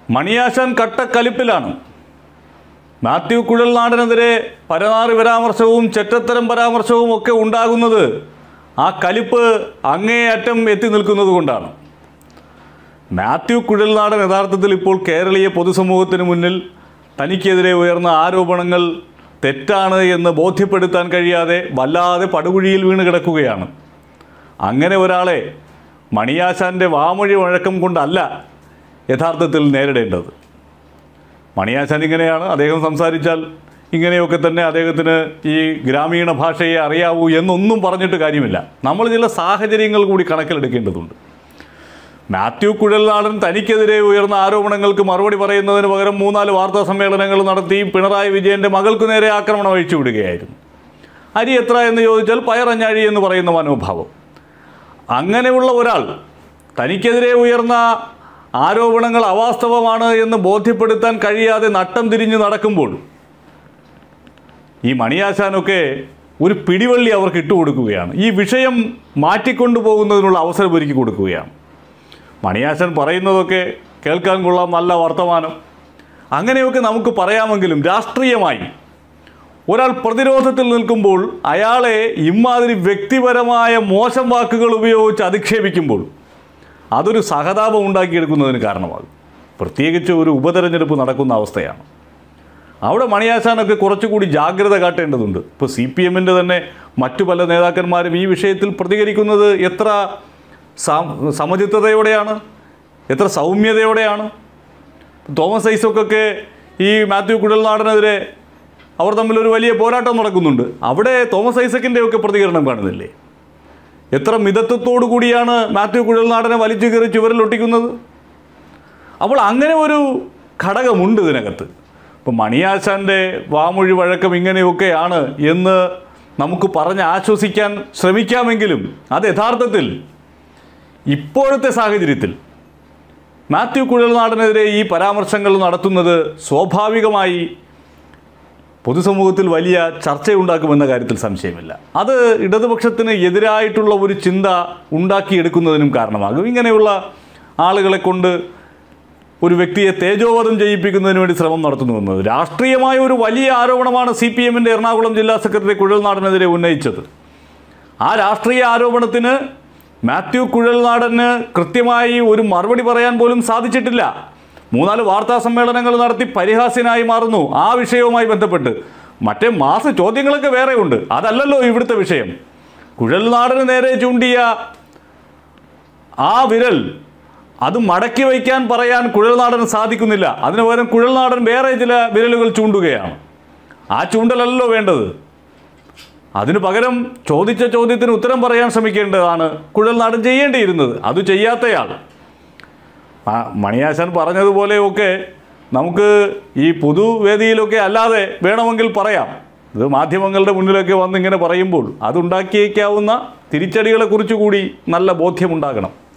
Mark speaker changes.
Speaker 1: മണിയാശാൻ കട്ടക്കലിപ്പിലാണ് മാത്യു കുഴൽനാടനെതിരെ പരനാറി പരാമർശവും ചെറ്റത്തരം പരാമർശവും ഒക്കെ ഉണ്ടാകുന്നത് ആ കലിപ്പ് അങ്ങേയറ്റം എത്തി നിൽക്കുന്നത് കൊണ്ടാണ് മാത്യു കുഴൽനാടൻ യഥാർത്ഥത്തിൽ ഇപ്പോൾ കേരളീയ പൊതുസമൂഹത്തിന് മുന്നിൽ തനിക്കെതിരെ ഉയർന്ന ആരോപണങ്ങൾ തെറ്റാണ് എന്ന് ബോധ്യപ്പെടുത്താൻ കഴിയാതെ വല്ലാതെ പടുകുഴിയിൽ വീണ് കിടക്കുകയാണ് അങ്ങനെ ഒരാളെ മണിയാശാൻ്റെ വാമൊഴി വഴക്കം കൊണ്ടല്ല യഥാർത്ഥത്തിൽ നേരിടേണ്ടത് മണിയാശാൻ ഇങ്ങനെയാണ് അദ്ദേഹം സംസാരിച്ചാൽ ഇങ്ങനെയൊക്കെ തന്നെ അദ്ദേഹത്തിന് ഈ ഗ്രാമീണ ഭാഷയെ അറിയാവൂ എന്നൊന്നും പറഞ്ഞിട്ട് കാര്യമില്ല നമ്മൾ ചില സാഹചര്യങ്ങൾ കൂടി കണക്കിലെടുക്കേണ്ടതുണ്ട് മാത്യു കുഴൽനാടൻ തനിക്കെതിരെ ഉയർന്ന ആരോപണങ്ങൾക്ക് മറുപടി പറയുന്നതിന് പകരം മൂന്നാല് വാർത്താ സമ്മേളനങ്ങൾ നടത്തി പിണറായി വിജയൻ്റെ മകൾക്കു നേരെ ആക്രമണം അഴിച്ചു വിടുകയായിരുന്നു അരി എത്ര എന്ന് ചോദിച്ചാൽ പയറഞ്ഞാഴി എന്ന് പറയുന്ന മനോഭാവം അങ്ങനെയുള്ള ഒരാൾ തനിക്കെതിരെ ഉയർന്ന ആരോപണങ്ങൾ അവാസ്തവമാണ് എന്ന് ബോധ്യപ്പെടുത്താൻ കഴിയാതെ നട്ടം തിരിഞ്ഞ് നടക്കുമ്പോൾ ഈ മണിയാശാനൊക്കെ ഒരു പിടിവള്ളി അവർക്ക് ഇട്ടുകൊടുക്കുകയാണ് ഈ വിഷയം മാറ്റിക്കൊണ്ടുപോകുന്നതിനുള്ള അവസരം ഒരുക്കി കൊടുക്കുകയാണ് മണിയാശൻ പറയുന്നതൊക്കെ കേൾക്കാൻ കൊള്ളാം നല്ല വർത്തമാനം അങ്ങനെയൊക്കെ നമുക്ക് പറയാമെങ്കിലും രാഷ്ട്രീയമായി ഒരാൾ പ്രതിരോധത്തിൽ നിൽക്കുമ്പോൾ അയാളെ ഇമാതിരി വ്യക്തിപരമായ മോശം വാക്കുകൾ ഉപയോഗിച്ച് അധിക്ഷേപിക്കുമ്പോൾ അതൊരു സഹതാപം ഉണ്ടാക്കിയെടുക്കുന്നതിന് കാരണമാകും പ്രത്യേകിച്ച് ഒരു ഉപതെരഞ്ഞെടുപ്പ് നടക്കുന്ന അവസ്ഥയാണ് അവിടെ മണിയാശാനൊക്കെ കുറച്ചുകൂടി ജാഗ്രത കാട്ടേണ്ടതുണ്ട് ഇപ്പോൾ സി പി എമ്മിൻ്റെ തന്നെ മറ്റു പല നേതാക്കന്മാരും ഈ വിഷയത്തിൽ പ്രതികരിക്കുന്നത് എത്ര സാം- സമചിത്തതയോടെയാണ് എത്ര സൗമ്യതയോടെയാണ് തോമസ് ഐസക്കൊക്കെ ഈ മാത്യു കുഴൽനാടനെതിരെ അവർ തമ്മിൽ ഒരു വലിയ പോരാട്ടം നടക്കുന്നുണ്ട് അവിടെ തോമസ് ഐസക്കിൻ്റെ ഒക്കെ പ്രതികരണം കാണുന്നില്ലേ എത്ര മിതത്വത്തോടു കൂടിയാണ് മാത്യു കുഴൽനാടനെ വലിച്ചു കയറി ചുവരിൽ ഒട്ടിക്കുന്നത് അപ്പോൾ അങ്ങനെ ഒരു ഘടകമുണ്ട് ഇതിനകത്ത് ഇപ്പോൾ മണിയാശാൻ്റെ വാമൊഴി വഴക്കം ഇങ്ങനെയൊക്കെയാണ് എന്ന് നമുക്ക് പറഞ്ഞ് ആശ്വസിക്കാൻ ശ്രമിക്കാമെങ്കിലും അത് യഥാർത്ഥത്തിൽ ഇപ്പോഴത്തെ സാഹചര്യത്തിൽ മാത്യു കുഴൽനാടനെതിരെ ഈ പരാമർശങ്ങൾ നടത്തുന്നത് സ്വാഭാവികമായി പൊതുസമൂഹത്തിൽ വലിയ ചർച്ചയുണ്ടാക്കുമെന്ന കാര്യത്തിൽ സംശയമില്ല അത് ഇടതുപക്ഷത്തിന് എതിരായിട്ടുള്ള ഒരു ചിന്ത ഉണ്ടാക്കിയെടുക്കുന്നതിനും കാരണമാകും ഇങ്ങനെയുള്ള ആളുകളെ കൊണ്ട് ഒരു വ്യക്തിയെ തേജോവധം ചെയ്യിപ്പിക്കുന്നതിന് വേണ്ടി ശ്രമം നടത്തുന്നുവെന്നത് രാഷ്ട്രീയമായ ഒരു വലിയ ആരോപണമാണ് സി പി എമ്മിൻ്റെ എറണാകുളം ജില്ലാ സെക്രട്ടറി കുഴൽനാടനെതിരെ ഉന്നയിച്ചത് ആ രാഷ്ട്രീയ ആരോപണത്തിന് മാത്യു കുഴൽനാടന് കൃത്യമായി ഒരു മറുപടി പറയാൻ പോലും സാധിച്ചിട്ടില്ല മൂന്നാല് വാർത്താ സമ്മേളനങ്ങൾ നടത്തി പരിഹാസ്യനായി മാറുന്നു ആ വിഷയവുമായി ബന്ധപ്പെട്ട് മറ്റേ മാസ ചോദ്യങ്ങളൊക്കെ വേറെ ഉണ്ട് അതല്ലല്ലോ ഇവിടുത്തെ വിഷയം കുഴൽനാടന് നേരെ ചൂണ്ടിയ ആ വിരൽ അത് മടക്കി വയ്ക്കാൻ പറയാൻ കുഴൽനാടന് സാധിക്കുന്നില്ല അതിനു പകരം കുഴൽനാടൻ വേറെ ചില വിരലുകൾ ചൂണ്ടുകയാണ് ആ ചൂണ്ടലല്ലോ വേണ്ടത് അതിനു പകരം ചോദിച്ച ചോദ്യത്തിന് ഉത്തരം പറയാൻ ശ്രമിക്കേണ്ടതാണ് കുഴൽനാടൻ ചെയ്യേണ്ടിയിരുന്നത് അത് ചെയ്യാത്തയാൾ ആ മണിയാശാൻ പറഞ്ഞതുപോലെയൊക്കെ നമുക്ക് ഈ പൊതുവേദിയിലൊക്കെ അല്ലാതെ വേണമെങ്കിൽ പറയാം ഇത് മാധ്യമങ്ങളുടെ മുന്നിലൊക്കെ വന്ന് ഇങ്ങനെ പറയുമ്പോൾ അതുണ്ടാക്കിയേക്കാവുന്ന തിരിച്ചടികളെക്കുറിച്ച് കൂടി നല്ല ബോധ്യമുണ്ടാകണം